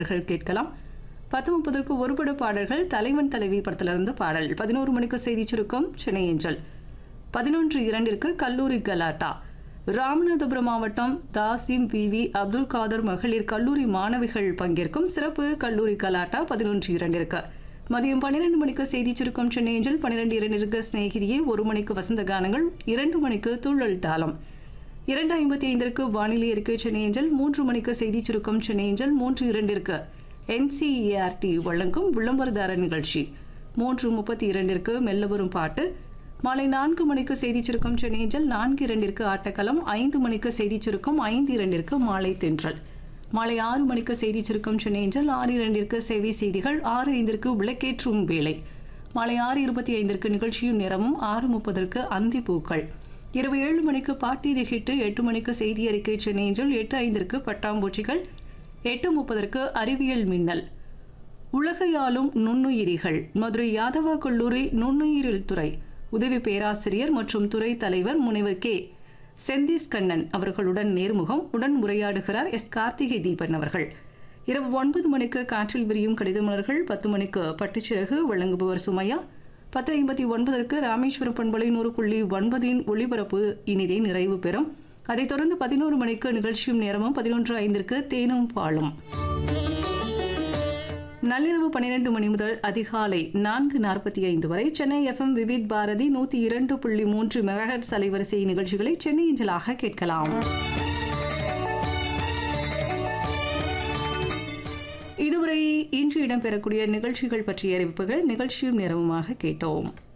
பாடல்கள் கேட்கலாம் பத்து முப்பதற்கு ஒருபட பாடல்கள் தலைவன் தலைவி படத்திலிருந்து பாடல் பதினோரு மணிக்கு செய்தி சுருக்கம் சென்னை ஏஞ்சல் பதினொன்று இரண்டிற்கு கல்லூரி கலாட்டா ராமநாதபுரம் மாவட்டம் தாசிம் வி வி அப்துல் காதர் மகளிர் கல்லூரி மாணவிகள் பங்கேற்கும் சிறப்பு கல்லூரி கலாட்டா பதினொன்று இரண்டிற்கு மதியம் பன்னிரண்டு மணிக்கு செய்தி சுருக்கம் சென்னை ஏஞ்சல் பன்னிரெண்டு இரண்டிற்கு சிநேகிதியே ஒரு மணிக்கு வசந்த கானங்கள் இரண்டு மணிக்கு துள்ளல் தாளம் இரண்டு ஐம்பத்தி ஐந்திற்கு வானிலை அறிக்கை சென்னை ஏஞ்சல் மூன்று மணிக்கு செய்தி சுருக்கம் சென்னை ஏஞ்சல் மூன்று இரண்டிற்கு என்சிஇஆர்டி வழங்கும் விளம்பரதார நிகழ்ச்சி மூன்று முப்பத்தி இரண்டிற்கு மெல்ல வரும் பாட்டு மாலை நான்கு மணிக்கு செய்தி சுருக்கம் சென்னை ஏஞ்சல் நான்கு இரண்டிற்கு ஆட்டக்களம் ஐந்து மணிக்கு செய்தி சுருக்கம் ஐந்து இரண்டிற்கு மாலை தென்றல் மாலை ஆறு மணிக்கு செய்தி சுருக்கம் சென்னை ஏஞ்சல் ஆறு இரண்டிற்கு சேவை செய்திகள் ஆறு ஐந்திற்கு விளக்கேற்றும் வேலை மாலை ஆறு இருபத்தி ஐந்திற்கு நிகழ்ச்சியும் நேரமும் ஆறு முப்பதற்கு அந்தி பூக்கள் இரவு ஏழு மணிக்கு பாட்டி ஹிட்டு எட்டு மணிக்கு செய்தி அறிக்கை சென்னை ஏஞ்சல் எட்டு ஐந்திற்கு பட்டாம்பூச்சிகள் எட்டு முப்பதற்கு அறிவியல் மின்னல் உலகையாளும் நுண்ணுயிரிகள் மதுரை யாதவா கல்லூரி நுண்ணுயிரியல் துறை உதவி பேராசிரியர் மற்றும் துறை தலைவர் முனைவர் கே செந்திஸ் கண்ணன் அவர்களுடன் நேர்முகம் உடன் உரையாடுகிறார் எஸ் கார்த்திகை தீபன் அவர்கள் இரவு ஒன்பது மணிக்கு காற்றில் விரியும் கடிதமலர்கள் பத்து மணிக்கு பட்டுச்சிறகு வழங்குபவர் சுமையா பத்து ஐம்பத்தி ஒன்பதற்கு ராமேஸ்வரம் பண்பலை நூறு புள்ளி ஒன்பதின் ஒளிபரப்பு இனிதே நிறைவு பெறும் அதைத் தொடர்ந்து பதினோரு மணிக்கு நிகழ்ச்சியும் நேரமும் பதினொன்று ஐந்திற்கு தேனும் பாலும் நள்ளிரவு பன்னிரண்டு மணி முதல் அதிகாலை நான்கு நாற்பத்தி ஐந்து வரை சென்னை எஃப்எம் விவித் பாரதி நூற்றி இரண்டு புள்ளி மூன்று மெகாஹெட்ஸ் அலைவரிசை நிகழ்ச்சிகளை சென்னை இஞ்சலாக கேட்கலாம் இதுவரை இன்று இடம்பெறக்கூடிய நிகழ்ச்சிகள் பற்றிய அறிவிப்புகள் நிகழ்ச்சியும் நேரமுமாக கேட்டோம்